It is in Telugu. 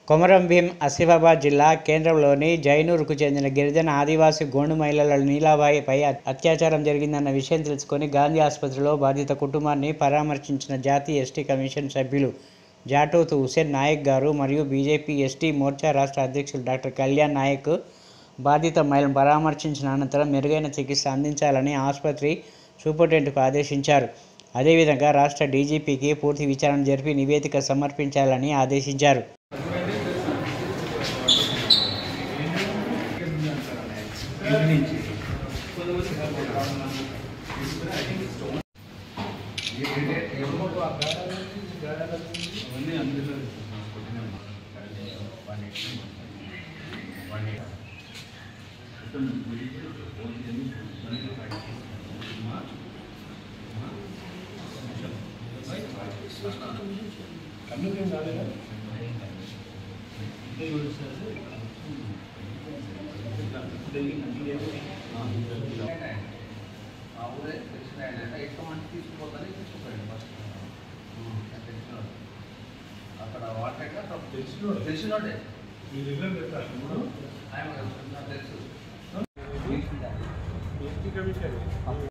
కొమరం భీం ఆసిఫాబాద్ జిల్లా కేంద్రంలోని జైనూరుకు చెందిన గిరిజన ఆదివాసీ గోండు మహిళల నీలాబాయిపై అత్యాచారం జరిగిందన్న విషయం తెలుసుకొని గాంధీ ఆసుపత్రిలో బాధిత కుటుంబాన్ని పరామర్శించిన జాతీయ ఎస్టీ కమిషన్ సభ్యులు జాటోతు హుసేన్ నాయక్ గారు మరియు బీజేపీ ఎస్టీ మోర్చా రాష్ట్ర అధ్యక్షులు డాక్టర్ కళ్యాణ్ నాయక్ బాధిత మహిళను పరామర్శించిన అనంతరం మెరుగైన చికిత్స అందించాలని ఆసుపత్రి సూపరింటెండెంట్కు ఆదేశించారు అదేవిధంగా రాష్ట్ర డీజీపీకి పూర్తి విచారణ జరిపి నివేదిక సమర్పించాలని ఆదేశించారు ఆ ఊరే తెలిసిన ఎక్కువ మంది తీసుకుపోతానే తీసుకుపోయాడు ఫస్ట్ తెలిసినోడు అక్కడ వాటర్ ఎక్కడ తెలిసినోడు. తెలిసినోడే మీరు రెగ్యులర్ పెడతారు ఆయన తెలుసు నాకు తెలుసు ఎస్టీ కమిషన్